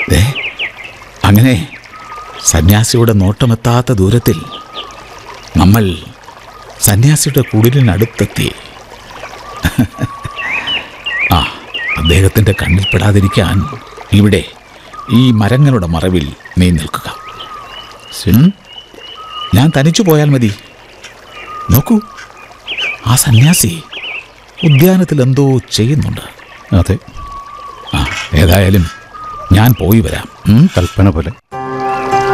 ദേ അങ്ങനെ സന്യാസിയുടെ നോട്ടമെത്താത്ത ദൂരത്തിൽ നമ്മൾ സന്യാസിയുടെ കുടിലിനടുത്തെത്തി ആ അദ്ദേഹത്തിൻ്റെ കണ്ണിൽപ്പെടാതിരിക്കാൻ ഇവിടെ ഈ മരങ്ങളുടെ മറവിൽ നീ നിൽക്കുക ഉം? ഞാൻ തനിച്ചു പോയാൽ മതി നോക്കൂ ആ സന്യാസി ഉദ്യാനത്തിൽ എന്തോ ചെയ്യുന്നുണ്ട് അതെ ആ ഏതായാലും ഞാൻ പോയി വരാം ഉം? കൽപ്പന പോലെ